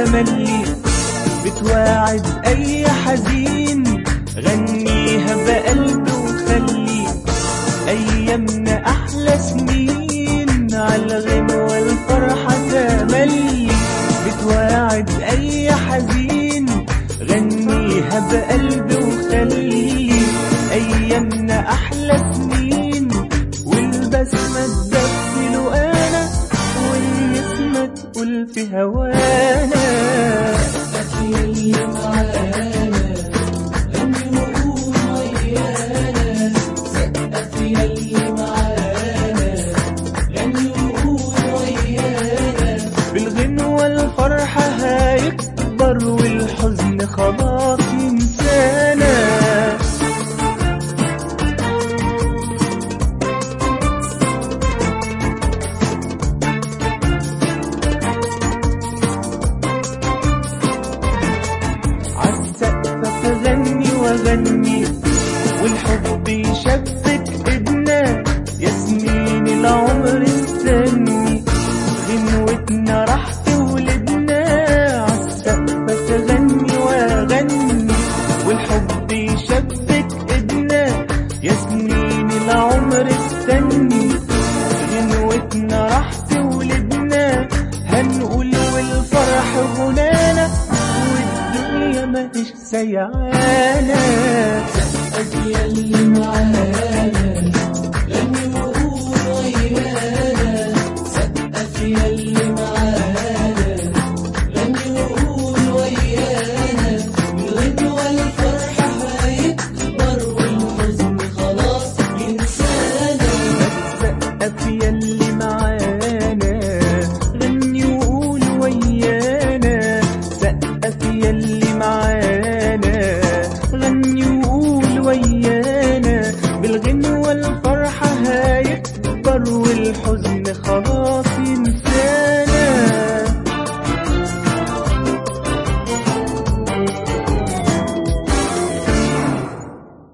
تملي بتواعد اي حزين غنيها بقلب وخلي ايامنا احلى سنين عالغنى والفرحة تملي بتواعد اي حزين غنيها بقلب وخلي ايامنا احلى سنين والبسمة تدفي له انا والنسمة تقول في هوانا اللي معانا غني وقول ويانا سقف يا اللي معانا غني وقول ويانا بالغنوة الفرحة هيكبر والحزن خلاص ينسانا عالسقف غني وغني والحب يشبك ايدنا يا سنين العمر استني غنوتنا راح تولدنا عالسقف غني وغني والحب يشبك ايدنا يا سنين العمر استني غنوتنا راح تولدنا هنقول والفرح غنانا والدنيا ماهيش سيعانا سقف يا اللي معانا غني وقول ويانا سقف يا اللي معانا غني وقول ويانا بالغنوة الفرحة هيكبر والحزن خلاص ينسانا سقف يلي معانا غني وقول ويانا سقف يلي معانا غني وقول ويانا بالغنوة الفرحة هيكبر والحزن خلاص ينسى